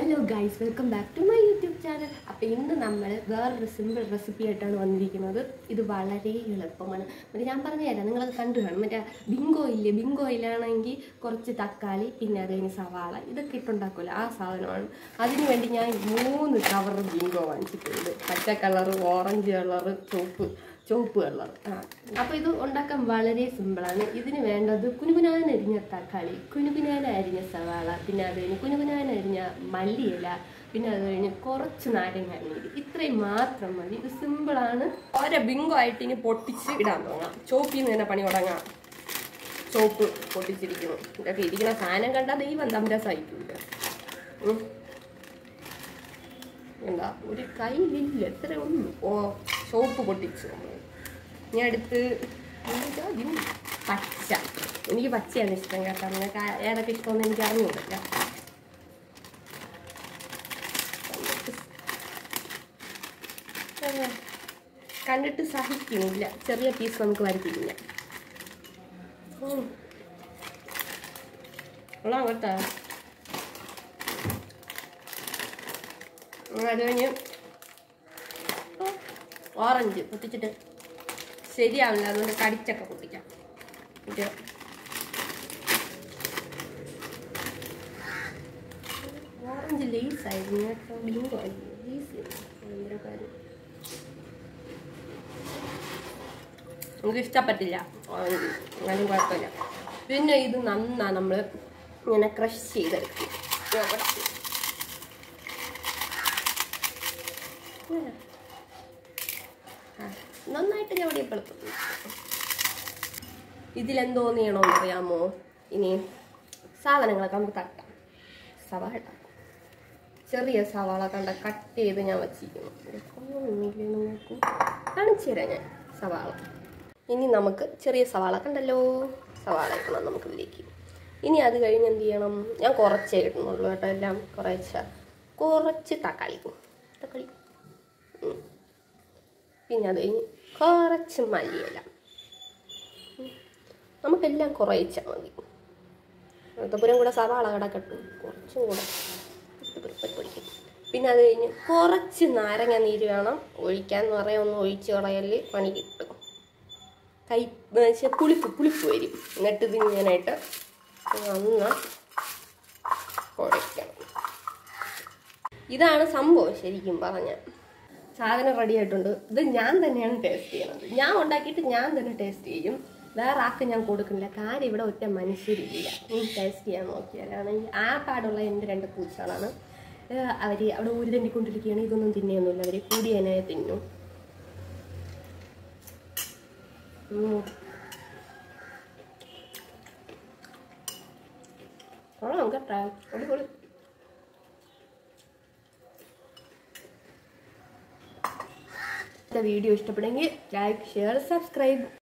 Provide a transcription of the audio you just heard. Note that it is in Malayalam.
Hello guys welcome back to my YouTube channel അപ്പോൾ ഇന്ന് നമ്മൾ വേറൊരു സിമ്പിൾ റെസിപ്പി ആയിട്ടാണ് വന്നിരിക്കുന്നത് ഇത് വളരെ എളുപ്പമാണ് മറ്റേ ഞാൻ പറഞ്ഞു തരാം നിങ്ങളത് കണ്ടു കാണും മറ്റേ ബിങ്കോ ഇല്ലേ ബിങ്കോയിലാണെങ്കിൽ കുറച്ച് തക്കാളി പിന്നെ അത് കഴിഞ്ഞ് സവാള ഇതൊക്കെ ഇട്ടുണ്ടാക്കുമല്ലോ ആ സാധനമാണ് അതിന് വേണ്ടി ഞാൻ മൂന്ന് കവർ ബിങ്കോ വാങ്ങിച്ചിട്ടുണ്ട് പച്ച കളറ് ഓറഞ്ച് കളറ് ചുവപ്പ് ചുവപ്പ് കളർ ആ അപ്പോൾ ഇത് ഉണ്ടാക്കാൻ വളരെ സിമ്പിളാണ് ഇതിന് വേണ്ടത് കുനുകുനാൻ അരിഞ്ഞ തക്കാളി കുനുകുനാൻ അരിഞ്ഞ സവാള പിന്നെ അത് കഴിഞ്ഞ് കുനുകുനാൻ അരിഞ്ഞ മല്ലിയില പിന്നെ അത് കഴിഞ്ഞ് കുറച്ച് നാരങ്ങ നീര് ഇത്രയും മാത്രം മതി ഇത് സിമ്പിളാണ് ഓരോ ബിങ്കോ ആയിട്ട് ഇനി പൊട്ടിച്ച് ഇടാൻ തുടങ്ങാം ചോപ്പിൽ നിന്ന് തന്നെ പണി തുടങ്ങാം ചോപ്പ് പൊട്ടിച്ചിരിക്കുന്നു ഇതൊക്കെ ഇരിക്കുന്ന സാധനം കണ്ടാൽ ദൈവം തമ്മിൽ സഹിക്കില്ല ഉം. എന്താ ഒരു കയ്യിലില്ല എത്ര ഉള്ളൂ ഓ സോപ്പ് പൊട്ടിച്ചു നമ്മൾ ഇനി അടുത്ത് എന്താ ഇതിന് പച്ച എനിക്ക് പച്ചയാണ് ഇഷ്ടം കേട്ടോ നിങ്ങൾക്ക് ആ- ഏതൊക്കെ ഇഷ്ടമെന്ന് എനിക്ക് അറിഞ്ഞൂടില്ല കണ്ടിട്ട് സഹിക്കുന്നില്ല ചെറിയ പീസ് നമുക്ക് വരുത്തിക്കില്ല കൊള്ളാം കേട്ടോ അത് കഴിഞ്ഞ് ഓറഞ്ച് പൊട്ടിച്ചിട്ട് ശരിയാവില്ല അതുകൊണ്ട് കടിച്ചൊക്കെ പൊട്ടിക്കാം ഇത് ഓറഞ്ച് ലേസ് ആയിരുന്നു കേട്ടോ ബിങ്കോ ആയിരുന്നു ലേസ് ഭയങ്കര കാര്യം നമുക്ക് ഇഷ്ടപ്പെട്ടില്ല ഓറഞ്ച് എന്നാലും കുഴപ്പമില്ല പിന്നെ ഇത് നന്നാ നമ്മൾ ഇങ്ങനെ ക്രഷ് ചെയ്തെടുക്കും കുറച്ച് ആ, നന്നായിട്ട് ഞാൻ ഇവിടെ വെളുപ്പം ഇതിലെന്തോന്ന് ചെയ്യണമെന്ന് അറിയാമോ ഇനി സാധനങ്ങളൊക്കെ നമുക്ക് തട്ടാം സവാള ചെറിയ സവാള കണ്ട കട്ട് ചെയ്ത് ഞാൻ വച്ചിരിക്കുന്നു ഇതൊക്കെ നോക്കൂ കാണിച്ചു തരാം ഞാൻ സവാള ഇനി നമുക്ക് ചെറിയ സവാള കണ്ടല്ലോ സവാള ഇടണം നമുക്ക് ഇതിലേക്ക് ഇനി അത് കഴിഞ്ഞ് എന്ത് ചെയ്യണം ഞാൻ കുറച്ചേ ഇടുന്നുള്ളൂ കേട്ടോ എല്ലാം കുറച്ച് കുറച്ച് തക്കാളി തക്കാളി ഉം. പിന്നെ അത് കഴിഞ്ഞ് കുറച്ച് മല്ലിയില ഉം. നമുക്കെല്ലാം കുറയിച്ചാൽ മതി അത്തപ്പുരം കൂടെ സവാള കിടക്കട്ടു കുറച്ചും കൂടെ ഇട്ട് പരിപ്പ് പൊടിക്കും പിന്നെ അത് കഴിഞ്ഞ് കുറച്ച് നാരങ്ങ നീര് വേണം ഒഴിക്കാൻ എന്ന് പറയാൻ ഒന്ന് ഒഴിച്ച് കളയല് പണി കിട്ടും കൈ വെച്ചാൽ പുളിപ്പ് പുളിപ്പ് വരും എന്നിട്ട് ഇത് ഇങ്ങനായിട്ട് നന്നാ കുഴയ്ക്കണം ഇതാണ് സംഭവം ശരിക്കും പറഞ്ഞ സാധനം റെഡി ആയിട്ടുണ്ട് ഇത് ഞാൻ തന്നെയാണ് ടേസ്റ്റ് ചെയ്യണത് ഞാൻ ഉണ്ടാക്കിയിട്ട് ഞാൻ തന്നെ ടേസ്റ്റ് ചെയ്യും വേറെ ആർക്ക് ഞാൻ കൊടുക്കുന്നില്ല കാര്യം ഇവിടെ ഒറ്റ മനുഷ്യരില്ല നീ ടേസ്റ്റ് ചെയ്യാൻ നോക്കിയാലാണെങ്കിൽ ആ പാടുള്ള എൻ്റെ രണ്ട് പൂച്ചകളാണ് അവർ അവിടെ ഊരി തണ്ടിക്കൊണ്ടിരിക്കുകയാണ് ഇതൊന്നും തിന്നെയൊന്നുമില്ല അവർ കൂടി തന്നെ തിന്നും ഉം. കൊള്ളാം കേട്ടോ അടിപൊളി വീഡിയോ ഇഷ്ടപ്പെടുമെങ്കിൽ ലൈക്ക് ഷെയർ സബ്സ്ക്രൈബ്